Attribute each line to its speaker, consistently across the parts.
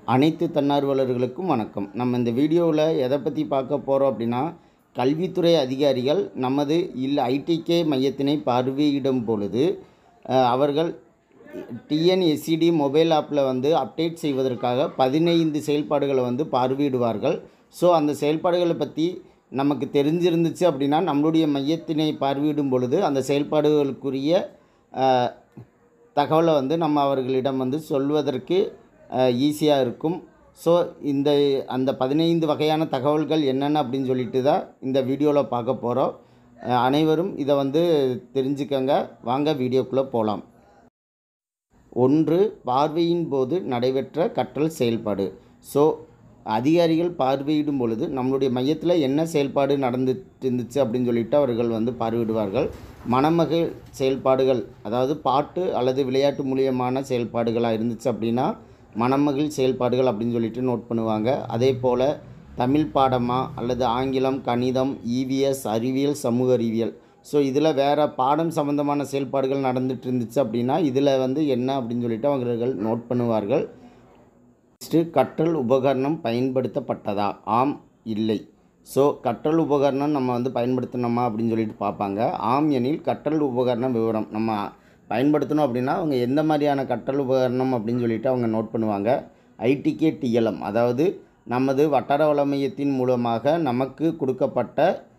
Speaker 1: அனைத்து தன்னார்வலர்களுக்கும் வணக்கம் நம்ம இந்த வீடியோவில் எதை பற்றி பார்க்க போகிறோம் அப்படின்னா கல்வித்துறை அதிகாரிகள் நமது இல் ஐடிகே மையத்தினை பார்வையிடும் பொழுது அஹ், அவர்கள் டிஎன்எஸ்சிடி மொபைல் ஆப்பில் வந்து அப்டேட் செய்வதற்காக பதினைந்து செயல்பாடுகளை வந்து பார்வையிடுவார்கள் ஸோ அந்த செயல்பாடுகளை பற்றி நமக்கு தெரிஞ்சிருந்துச்சு அப்படின்னா நம்மளுடைய மையத்தினை பார்வையிடும் பொழுது அந்த செயல்பாடுகளுக்குரிய அஹ், தகவலை வந்து நம்ம அவர்களிடம் வந்து சொல்வதற்கு ஈஸியாக இருக்கும் ஸோ இந்த அந்த பதினைந்து வகையான தகவல்கள் என்னென்ன அப்படின்னு சொல்லிட்டு தான் இந்த வீடியோவில் பார்க்க போகிறோம் அனைவரும் இதை வந்து தெரிஞ்சுக்கங்க வாங்க வீடியோக்குள்ளே போகலாம் ஒன்று பார்வையின் போது நடைபெற்ற கற்றல் செயல்பாடு ஸோ அதிகாரிகள் பார்வையிடும் பொழுது நம்மளுடைய மையத்தில் என்ன செயல்பாடு நடந்துட்டு இருந்துச்சு அப்படின்னு சொல்லிட்டு அவர்கள் வந்து பார்வையிடுவார்கள் மணமகள் செயல்பாடுகள் அதாவது பாட்டு அல்லது விளையாட்டு மூலியமான செயல்பாடுகளாக இருந்துச்சு அப்படின்னா மணமகள் செயல்பாடுகள் அப்படின்னு சொல்லிட்டு நோட் பண்ணுவாங்க அதே போல் தமிழ் பாடமா அல்லது ஆங்கிலம் கணிதம் இவிஎஸ் அறிவியல் சமூக அறிவியல் ஸோ இதில் வேறு பாடம் சம்மந்தமான செயல்பாடுகள் நடந்துட்டு இருந்துச்சு அப்படின்னா இதில் வந்து என்ன அப்படின்னு சொல்லிட்டு அவர்கள் நோட் பண்ணுவார்கள் நெக்ஸ்ட்டு கற்றல் உபகரணம் பயன்படுத்தப்பட்டதா ஆம் இல்லை ஸோ கற்றல் உபகரணம் நம்ம வந்து பயன்படுத்தினோமா அப்படின்னு சொல்லிட்டு பார்ப்பாங்க ஆம் எனில் கற்றல் உபகரணம் விவரம் நம்ம பயன்படுத்தணும் அப்படின்னா அவங்க எந்த மாதிரியான கற்றல் உபகரணம் அப்படின்னு சொல்லிட்டு அவங்க நோட் பண்ணுவாங்க ஐடிகே டிஎல்எம் அதாவது நமது வட்டார வள மையத்தின் மூலமாக நமக்கு கொடுக்கப்பட்ட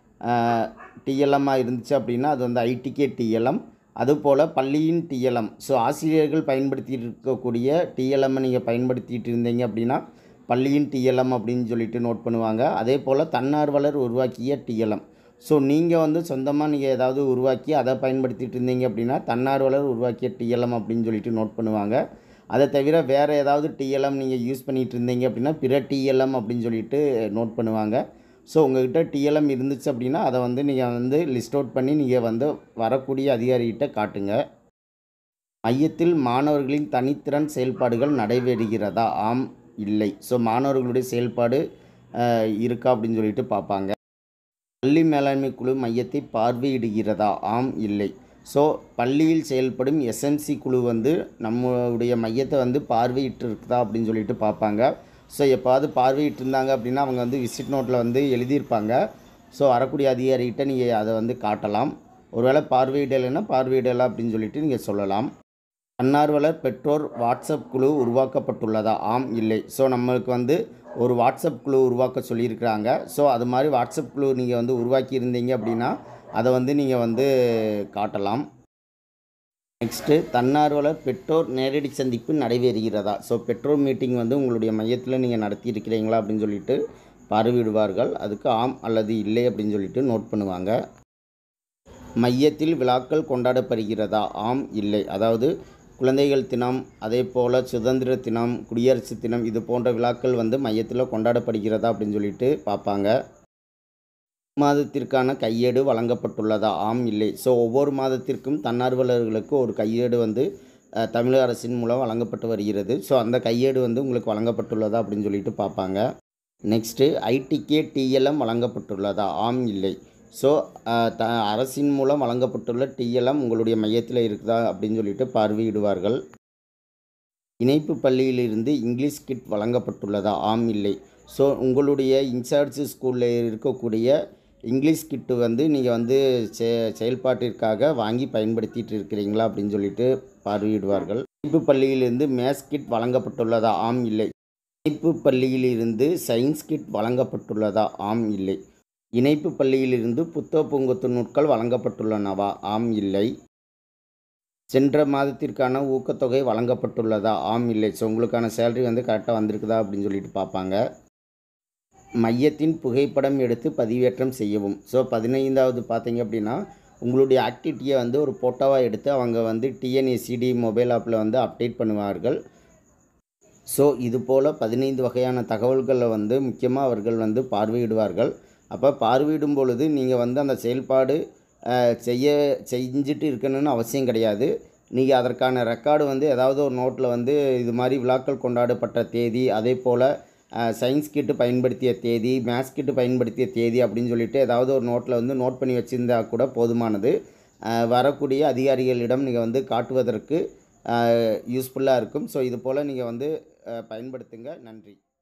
Speaker 1: டிஎல்எம்மாக இருந்துச்சு அப்படின்னா அது வந்து ஐடிகே டிஎல்எம் அதுபோல் பள்ளியின் டிஎல்எம் ஸோ ஆசிரியர்கள் பயன்படுத்திட்டு இருக்கக்கூடிய டிஎல்எம்மை நீங்கள் பயன்படுத்திட்டு இருந்தீங்க அப்படின்னா பள்ளியின் டிஎல்எம் அப்படின்னு சொல்லிட்டு நோட் பண்ணுவாங்க அதே போல் தன்னார்வலர் உருவாக்கிய டிஎல்எம் ஸோ நீங்கள் வந்து சொந்தமாக நீங்கள் ஏதாவது உருவாக்கி அதை பயன்படுத்திட்டு இருந்தீங்க அப்படின்னா தன்னார்வலர் உருவாக்கிய டிஎல்எம் அப்படின்னு சொல்லிட்டு நோட் பண்ணுவாங்க அதை தவிர வேறு ஏதாவது டிஎல்எம் நீங்கள் யூஸ் பண்ணிகிட்டு இருந்தீங்க அப்படின்னா பிற டிஎல்எம் அப்படின்னு சொல்லிட்டு நோட் பண்ணுவாங்க ஸோ உங்கள்கிட்ட டிஎல்எம் இருந்துச்சு அப்படின்னா அதை வந்து நீங்கள் வந்து லிஸ்ட் அவுட் பண்ணி நீங்கள் வந்து வரக்கூடிய அதிகாரிகிட்ட காட்டுங்க மையத்தில் மாணவர்களின் தனித்திறன் செயல்பாடுகள் நடைபெறுகிறதா ஆம் இல்லை ஸோ மாணவர்களுடைய செயல்பாடு அஹ், இருக்கா அப்படின்னு சொல்லிட்டு பார்ப்பாங்க பள்ளி மேலாண்மை குழு மையத்தை பார்வையிடுகிறதா ஆம் இல்லை ஸோ பள்ளியில் செயல்படும் எஸ்எம்சி குழு வந்து நம்மளுடைய மையத்தை வந்து பார்வையிட்டு இருக்குதா அப்படின்னு சொல்லிட்டு பார்ப்பாங்க ஸோ எப்போவாவது பார்வையிட்டு இருந்தாங்க அப்படின்னா அவங்க வந்து விசிட் நோட்டில் வந்து எழுதியிருப்பாங்க ஸோ வரக்கூடிய அதிகாரிகிட்ட நீங்கள் அதை வந்து காட்டலாம் ஒருவேளை பார்வையிடலைன்னா பார்வையிடலாம் அப்படின்னு சொல்லிட்டு நீங்கள் சொல்லலாம் தன்னார்வலர் பெற்றோர் வாட்ஸ்அப் குழு உருவாக்கப்பட்டுள்ளதா ஆம் இல்லை ஸோ நம்மளுக்கு வந்து ஒரு வாட்ஸ்அப் குழு உருவாக்க சொல்லியிருக்கிறாங்க ஸோ அது மாதிரி வாட்ஸ்அப் குழு நீங்கள் வந்து உருவாக்கி இருந்தீங்க அப்படின்னா அதை வந்து நீங்கள் வந்து காட்டலாம் நெக்ஸ்ட்டு தன்னார்வலர் பெற்றோர் நேரடி சந்திப்பு நடைபெறுகிறதா ஸோ பெற்றோர் மீட்டிங் வந்து உங்களுடைய மையத்தில் நீங்கள் நடத்தியிருக்கிறீங்களா அப்படின்னு சொல்லிட்டு பார்வையிடுவார்கள் அதுக்கு ஆம் அல்லது இல்லை அப்படின்னு சொல்லிட்டு நோட் பண்ணுவாங்க மையத்தில் விழாக்கள் கொண்டாடப்படுகிறதா ஆம் இல்லை அதாவது குழந்தைகள் தினம் அதே போல் சுதந்திர தினம் குடியரசு தினம் இது போன்ற விழாக்கள் வந்து மையத்தில் கொண்டாடப்படுகிறதா அப்படின்னு சொல்லிட்டு பார்ப்பாங்க மாதத்திற்கான கையேடு வழங்கப்பட்டுள்ளதா ஆம் இல்லை ஸோ ஒவ்வொரு மாதத்திற்கும் தன்னார்வலர்களுக்கு ஒரு கையேடு வந்து அஹ், தமிழக அரசின் மூலம் வழங்கப்பட்டு வருகிறது ஸோ அந்த கையேடு வந்து உங்களுக்கு வழங்கப்பட்டுள்ளதா அப்படின்னு சொல்லிட்டு பார்ப்பாங்க நெக்ஸ்ட்டு ஐடிகே டிஎல்எம் வழங்கப்பட்டுள்ளதா ஆம் இல்லை ஸோ த அரசின் மூலம் வழங்கப்பட்டுள்ள டிஎல்எம் உங்களுடைய மையத்தில் இருக்குதா அப்படின்னு சொல்லிட்டு பார்வையிடுவார்கள் இணைப்பு பள்ளியிலிருந்து இங்கிலீஷ் கிட் வழங்கப்பட்டுள்ளதா ஆம் இல்லை ஸோ உங்களுடைய இன்சார்ஜ் ஸ்கூலில் இருக்கக்கூடிய இங்கிலீஷ் கிட்டு வந்து நீங்கள் வந்து செ செயல்பாட்டிற்காக வாங்கி பயன்படுத்திட்டு இருக்கிறீங்களா அப்படின்னு சொல்லிட்டு பார்வையிடுவார்கள் இணைப்பு பள்ளியிலிருந்து மேத்ஸ் கிட் வழங்கப்பட்டுள்ளதா ஆம் இல்லை இணைப்பு பள்ளியிலிருந்து சயின்ஸ் கிட் வழங்கப்பட்டுள்ளதா ஆம் இல்லை இணைப்பு பள்ளியிலிருந்து புத்தக பூங்கொத்து நூட்கள் வழங்கப்பட்டுள்ளனவா ஆம் இல்லை சென்ற மாதத்திற்கான ஊக்கத்தொகை வழங்கப்பட்டுள்ளதா ஆம் இல்லை ஸோ உங்களுக்கான சேலரி வந்து கரெக்டாக வந்திருக்குதா அப்படின்னு சொல்லிட்டு பார்ப்பாங்க மையத்தின் புகைப்படம் எடுத்து பதிவேற்றம் செய்யவும் ஸோ பதினைந்தாவது பார்த்தீங்க அப்படின்னா உங்களுடைய ஆக்டிவிட்டியை வந்து ஒரு ஃபோட்டோவாக எடுத்து அவங்க வந்து டிஎன்ஏசிடி மொபைல் ஆப்பில் வந்து அப்டேட் பண்ணுவார்கள் ஸோ இது போல் பதினைந்து வகையான தகவல்களை வந்து முக்கியமாக அவர்கள் வந்து பார்வையிடுவார்கள் அப்போ பார்வையிடும் பொழுது நீங்கள் வந்து அந்த செயல்பாடு அஹ், செய்ய செஞ்சுட்டு இருக்கணும்னு அவசியம் கிடையாது நீங்கள் அதற்கான ரெக்கார்டு வந்து ஏதாவது ஒரு நோட்டில் வந்து இது மாதிரி விழாக்கள் கொண்டாடப்பட்ட தேதி அதே போல் சயின்ஸ் கிட்டு பயன்படுத்திய தேதி மேத்ஸ் கிட்டு பயன்படுத்திய தேதி அப்படின்னு சொல்லிட்டு ஏதாவது ஒரு நோட்டில் வந்து நோட் பண்ணி வச்சுருந்தா கூட போதுமானது அஹ், வரக்கூடிய அதிகாரிகளிடம் நீங்கள் வந்து காட்டுவதற்கு யூஸ்ஃபுல்லாக இருக்கும் ஸோ இது போல் நீங்கள் வந்து அஹ், பயன்படுத்துங்க நன்றி